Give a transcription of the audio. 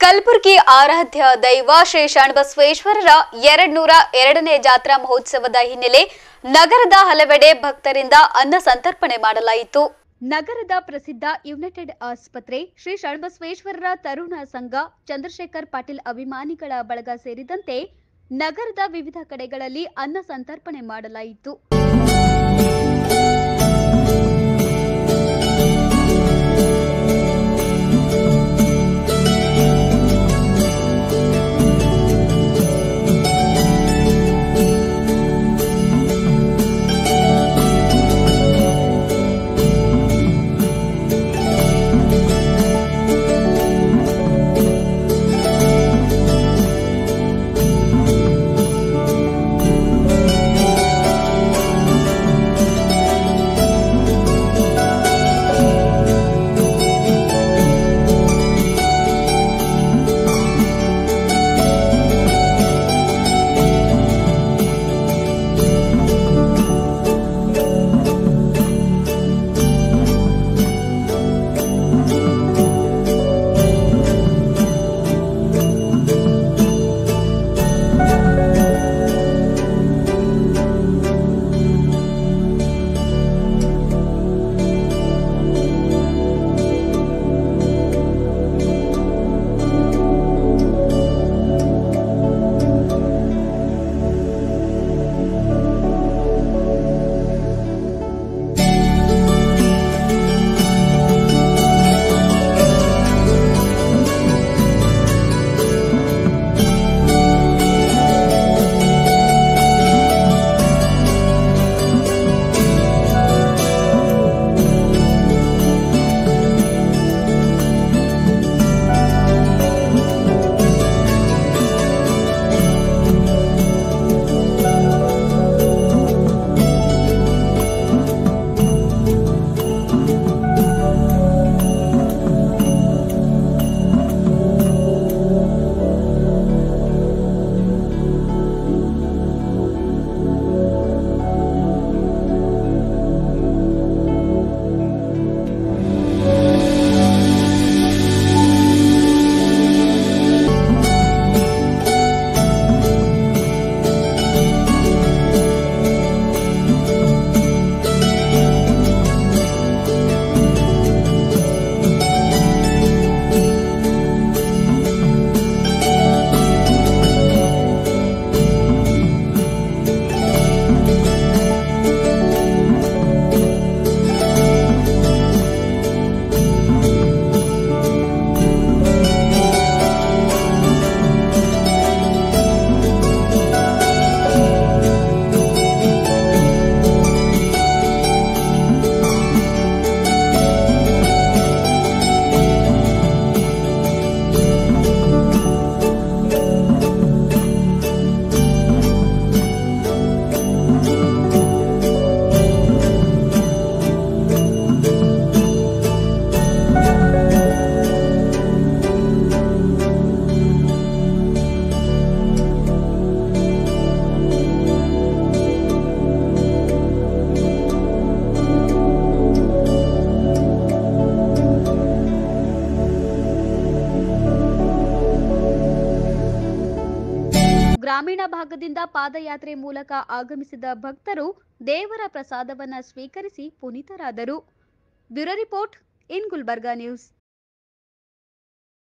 ಕಲಬುರಗಿ ಆರಾಧ್ಯ ದೈವ ಶ್ರೀ ಶರಣಬಸವೇಶ್ವರರ ಎರಡ್ ನೂರ ಎರಡನೇ ಜಾತ್ರಾ ಮಹೋತ್ಸವದ ಹಿನ್ನೆಲೆ ನಗರದ ಹಲವೆಡೆ ಭಕ್ತರಿಂದ ಅನ್ನ ಸಂತರ್ಪಣೆ ಮಾಡಲಾಯಿತು ನಗರದ ಪ್ರಸಿದ್ಧ ಯುನೈಟೆಡ್ ಆಸ್ಪತ್ರೆ ಶ್ರೀ ಶರಣಬಸವೇಶ್ವರರ ತರುಣ ಸಂಘ ಚಂದ್ರಶೇಖರ್ ಪಾಟೀಲ್ ಅಭಿಮಾನಿಗಳ ಬಳಗ ಸೇರಿದಂತೆ ನಗರದ ವಿವಿಧ ಕಡೆಗಳಲ್ಲಿ ಅನ್ನ ಸಂತರ್ಪಣೆ ಮಾಡಲಾಯಿತು ಗ್ರಾಮೀಣ ಭಾಗದಿಂದ ಪಾದಯಾತ್ರೆ ಮೂಲಕ ಆಗಮಿಸಿದ ಭಕ್ತರು ದೇವರ ಪ್ರಸಾದವನ್ನ ಸ್ವೀಕರಿಸಿ ಪುನೀತರಾದರು bureau report in Gulbarga news